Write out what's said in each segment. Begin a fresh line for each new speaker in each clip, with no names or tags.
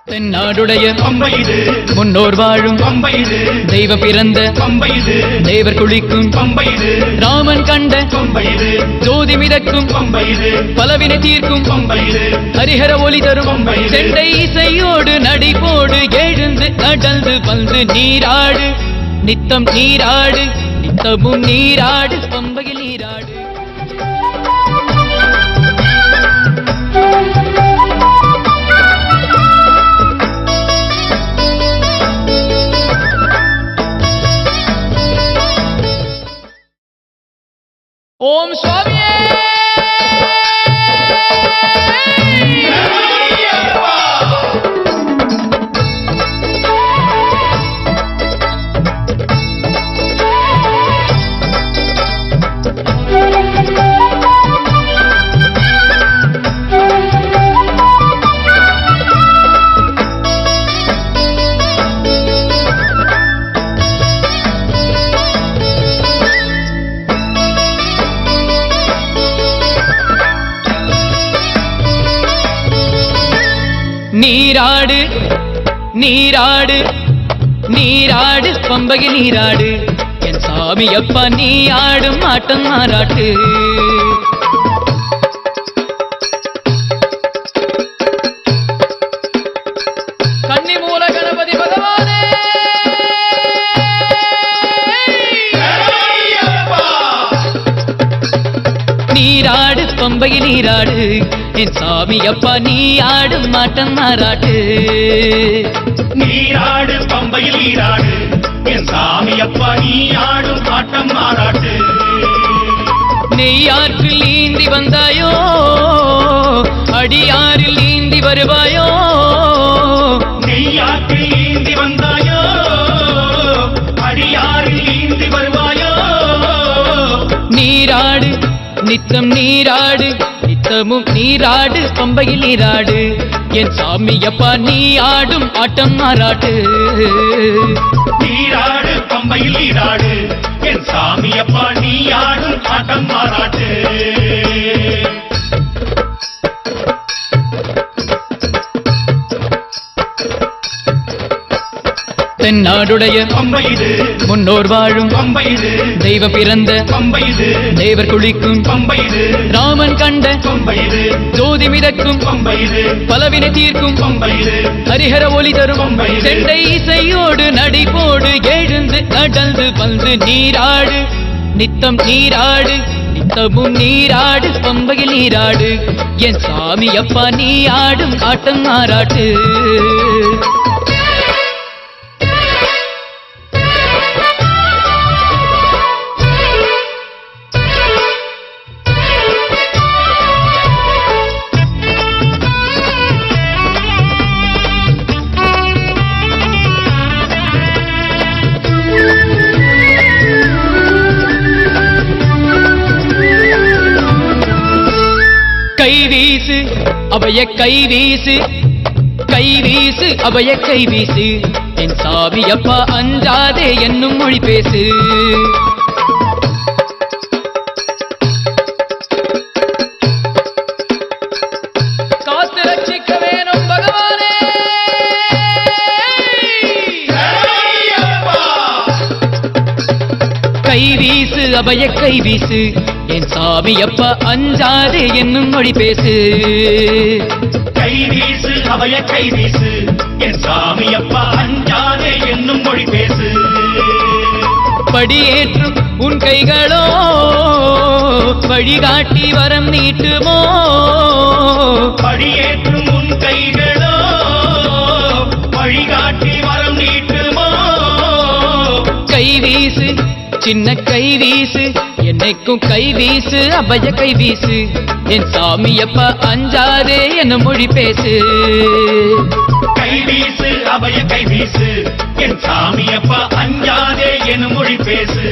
தென்னாடுடைய
பம்பை இது
முன்னோர் வாழும்
பம்பை இது
தெய்வ பிறந்த
பம்பை இது
தேவர் குளிக்கும்
பம்பை இது
ராமன் கண்ட
பம்பை இது
ஜோதி மிதக்கும்
பம்பை இது
பலவினை தீர்க்கும்
பம்பை இது
ஹரிஹர ஒளி தரும்
பம்பை இது.
செண்டை இசையோடு நடிப்போடு எழுந்து நடந்து வந்து நீராடு நித்தம் நீராடு நித்தமும் நீராடு பம்பையில் நீராடு ஓம் சுவாமியே நீராடு நீராடு நீராடு பம்பகை நீராடு என் சாமி அப்பா நீ ஆடும் ஆட்டம் மாறாட்டு கன்னி மூல கணபதி பகவானே நீராடு பம்பை நீராடு என் சாமி அப்பா நீ ஆடும் ஆட்டம் மாறாட்டு
நீராடு பம்பையில் நீராடு என் சாமி அப்பா நீ ஆடும் ஆட்டம் மாறாட்டு
நெய்யாற்றில் நீந்தி வந்தாயோ அடியாரில் நீந்தி வருவாயோ
நெய்யாற்றில் நீந்தி வந்தாயோ அடியாரில் நீந்தி வருவாயோ
நீராடு நித்தம் நீராடு நித்தமும் நீராடு பம்பையில் நீராடு என் சாமி அப்பா நீ ஆடும் ஆட்டம் மாறாட்டு
நீராடு பம்பையில் நீராடு என் சாமி அப்பா நீ ஆடும் ஆட்டம் மாறாட்டு
தென்னாடுடைய
பம்பை இது
முன்னோர் வாழும்
பம்பை இது
தெய்வ பிறந்த
பம்பை இது
தேவர் குளிக்கும்
பம்பை இது
ராமன் கண்ட
பம்பை இது
ஜோதி மிதக்கும்
பம்பை இது
பலவினை தீர்க்கும்
பம்பை இது
ஹரிஹர ஒளி தரும்
பம்பை இது.
செண்டை இசையோடு நடிப்போடு எழுந்து நடந்து வந்து நீராடு நித்தம் நீராடு நித்தமும் நீராடு பம்பையில் நீராடு என் சாமி அப்பா நீ ஆடும் ஆட்டம் மாறாட்டு கை வீசு அபய கை வீசு கை வீசு அபய கை வீசு என் சாமி அப்பா அஞ்சாதே என்னும் மொழி பேசு காத்து ரட்சிக்க வேணும் பகவானே கை வீசு அபய கை வீசு என் சாமி அப்பா அஞ்சாதே என்னும் மொழி பேசு
கை வீசு அவைய கை வீசு என் சாமி அப்பா அஞ்சாதே என்னும் மொழி பேசு
படியேற்றும் உன் கைகளோ வழிகாட்டி வரம் நீட்டுமோ
படியேற்றும் உன் கைகளோ வழிகாட்டி வரம் நீட்டுமோ
கை வீசு சின்ன கை வீசு என்னைக்கும் கை வீசு அபய கை வீசு என் சாமி அப்பா அஞ்சாதே என்ன மொழி பேசு
கை வீசு அவைய கை வீசு என் சாமி அப்பா அஞ்சாதே எனும் மொழி பேசு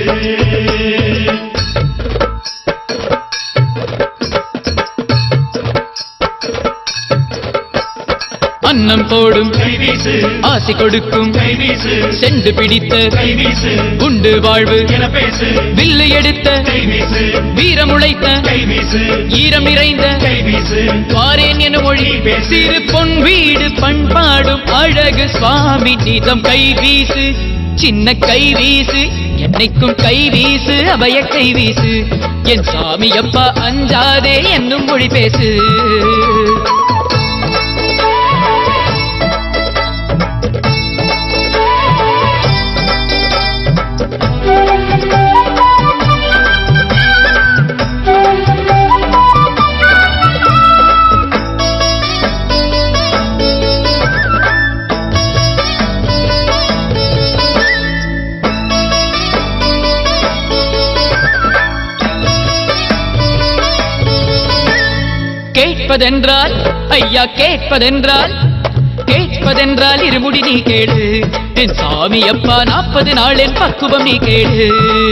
அன்னம் போடும்
கைவீசு
ஆசி கொடுக்கும்
கைவீசு
செண்டு பிடித்த
கைவீசு
உண்டு வாழ்வு
என பேசு
வில்லு எடுத்த
கைவீசு
வீரமுளைத்த
கைவீசு
ஈரம் நிறைந்த
கைவீசு
வாரேன் என மொழி சிறு பொன் வீடு பண்பாடும் அழகு சுவாமி நீதம் கை வீசு சின்ன கை வீசு என்னைக்கும் கை வீசு அபய கை வீசு என் சாமி அப்பா அஞ்சாதே என்னும் மொழி பேசு கேட்பதென்றால் ஐயா கேட்பதென்றால் கேட்பதென்றால் இருமுடி நீ கேளு என் சாமி அப்பா நாற்பது நாள் என் பக்குவம் நீ கேளு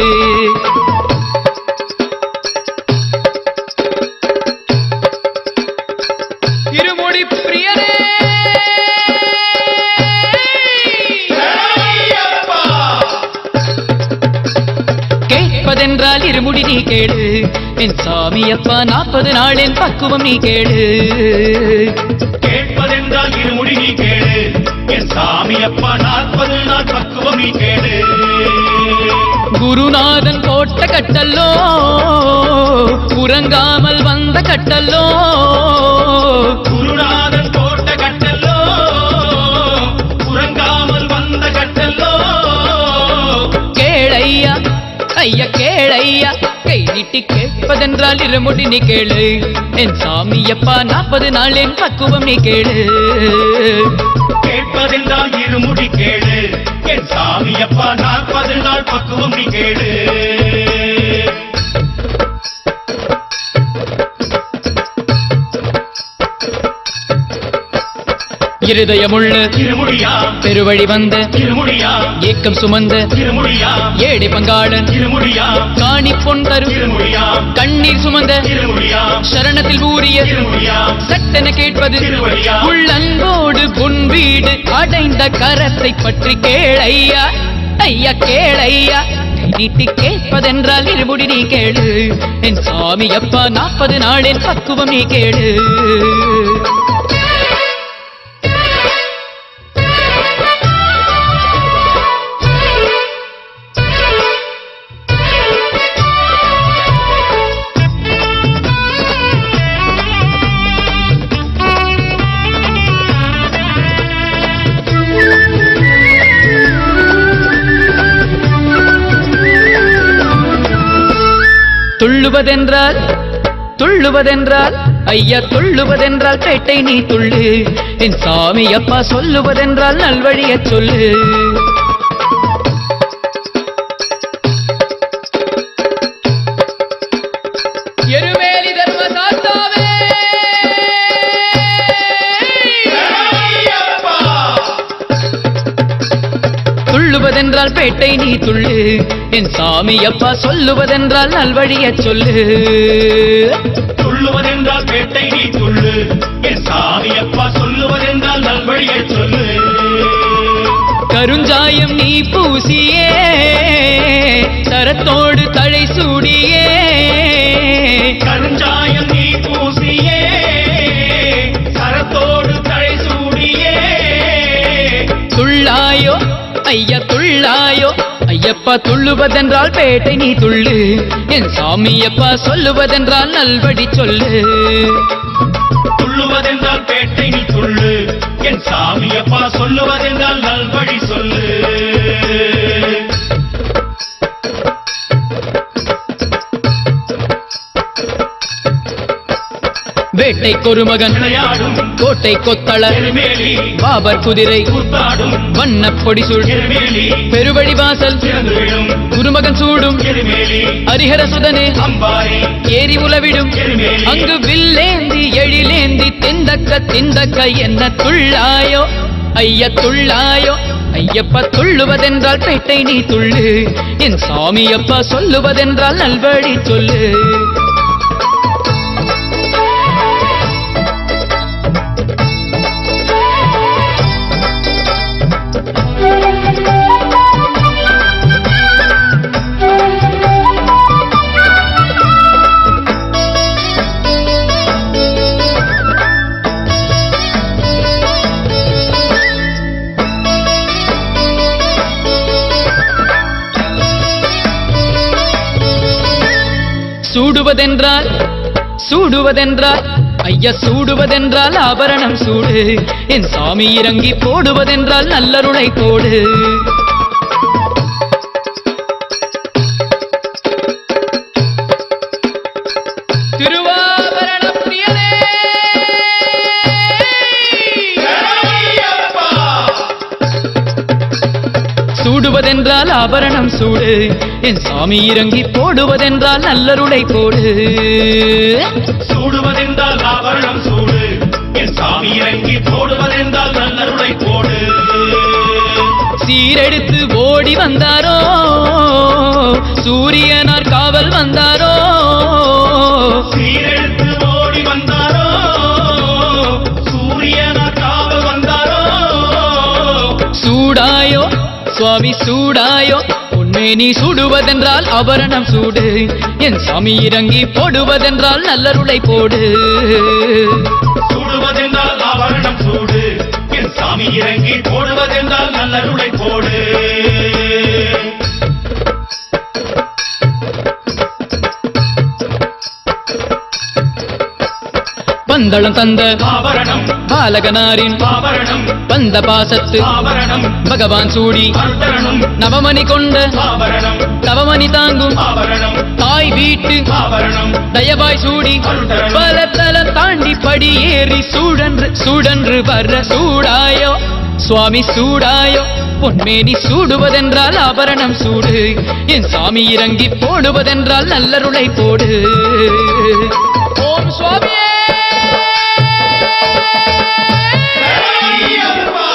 இருமுடி பிரியரே
ஐயப்பா!
கேட்பதென்றால் இருமுடி நீ கேளு என் சாமி அப்பா நாற்பது நாள் என் பக்குவம் நீ கேளு
கேட்பதென்றால் இருமுடி நீ கேளு என் சாமி அப்பா நாற்பது நாள் பக்குவம் நீ கேளு
குருநாதன் போட்ட கட்டல்லோ உறங்காமல் வந்த கட்டல்லோ
குருநாதன் போட்ட கட்டல்லோ உறங்காமல் வந்த கட்டல்லோ
கேளையா ஐயா கேளையா கை நீட்டி கேட்பதென்றால் இருமுடி நீ கேளு என் சாமி அப்பா நாற்பது நாள் என் பக்குவம் நீ கேளு
கேட்பதென்றால் இருமுடி கேளு என் சாமி அப்பா நாற்பது நாள் பக்குவம் நீ கேளு
இருதயமுள்ள
இருமுடியா
பெருவழி வந்த
இருமுடியா
ஏக்கம் சுமந்த
இருமுடியா
ஏழை பங்காளன்
இருமுடியா
காணி பொன் தரும்
இருமுடியா
கண்ணீர் சுமந்த
இருமுடியா
சரணத்தில் ஊறிய
இருமுடியா
சட்டென கேட்பது
திருவடியா.
உள்ளன்போடு பொன் வீடு அடைந்த கரத்தை பற்றி கேளையா ஐயா கேளையா கை நீட்டி கேட்பதென்றால் இருமுடி நீ கேளு என் சாமி அப்பா நாற்பது நாளின் பக்குவம் நீ கேளு துள்ளுவதென்றால் துள்ளுவதென்றால் ஐயா துள்ளுவதென்றால் பேட்டை நீ துள்ளு என் சாமி அப்பா சொல்லுவதென்றால் நல்வழியச் சொல்லு எருமேலி தர்ம சாஸ்தாவே
ஐயப்பா!
துள்ளுவதென்றால் பேட்டை நீ துள்ளு என் சாமி அப்பா சொல்லுவதென்றால் நல்வழியச் சொல்லு
துள்ளுவதென்றால் பேட்டை நீ துள்ளு என் சாமி அப்பா சொல்லுவதென்றால் நல்வழியை சொல்லு
கருஞ்சாயம் நீ பூசியே தரத்தோடு தழை சூடியே
கருஞ்சாயம் நீ பூசியே சரத்தோடு தழை சூடியே
துள்ளாயோ ஐயா துள்ளாயோ ஐயப்பா துள்ளுவதென்றால் பேட்டை நீ துள்ளு என் சாமி அப்பா சொல்லுவதென்றால் நல்வழி சொல்லு
துள்ளுவதென்றால் பேட்டை நீ துள்ளு என் சாமி அப்பா சொல்லுவதென்றால் நல்வழி சொல்லு
வேட்டை கொருமகன்
விளையாடும்
கோட்டை கொத்தள
எருமேலி
பாபர் குதிரை
கூத்தாடும்
வண்ணப் பொடிசுள்
எருமேலி
பெருவழி வாசல்
திறந்து விடும்
குருமகன் சூடும்
எருமேலி
ஹரிஹர சுதனே
அம்பாரி
ஏறி உலவிடும்
எருமேலி
அங்கு வில்லேந்தி எழிலேந்தி திந்தக்க திந்தக்க என்ன துள்ளாயோ ஐய துள்ளாயோ ஐயப்பா துள்ளுவதென்றால் பேட்டை நீ துள்ளு என் சாமி அப்பா சொல்லுவதென்றால் நல்வழி சொல்லு சூடுவதென்றால் சூடுவதென்றால் ஐயா சூடுவதென்றால் ஆபரணம் சூடு என் சாமி இறங்கி போடுவதென்றால் நல்லருளை போடு திருவாபரணம் பிரியனே
ஐயப்பா
சூடுவதென்றால் ஆபரணம் சூடு என் சாமி இறங்கி போடுவதென்றால் நல்லருளை போடு
சூடுவதென்றால் ஆபரணம் சூடு என் சாமி இறங்கி போடுவதென்றால் நல்லருளை போடு
சீரெடுத்து ஓடி வந்தாரோ சூரியனார் காவல் வந்தாரோ
சீரெடுத்து ஓடி வந்தாரோ சூரியனா காவல் வந்தாரோ
சூடாயோ சுவாமி சூடாயோ உண்மை நீ சுடுவதென்றால் ஆபரணம் சூடு என் சாமி இறங்கி போடுவதென்றால் நல்லருளை போடு
சூடுவதென்றால் ஆபரணம் சூடு என் சாமி இறங்கி போடுவதென்றால் நல்லருளை போடு
பந்தளம் தந்த
ஆபரணம்
பாலகனாரின்
ஆபரணம்
வந்த பாசத்து
ஆபரணம்
பகவான் சூடி
அருத்தரணும்
நவமணி கொண்ட
ஆபரணம்
தவமணி தாங்கும்
ஆபரணம்
தாய் வீட்டு
ஆபரணம்
தயவாய் சூடி பல தல தாண்டி படி ஏறி சூடன்று சூடன்று வர்ற சூடாயோ சுவாமி சூடாயோ பொன்மேனி சூடுவதென்றால் ஆபரணம் சூடு என் சாமி இறங்கி போடுவதென்றால் நல்லருளை போடு ஓம் சுவாமியே
ஐயப்பா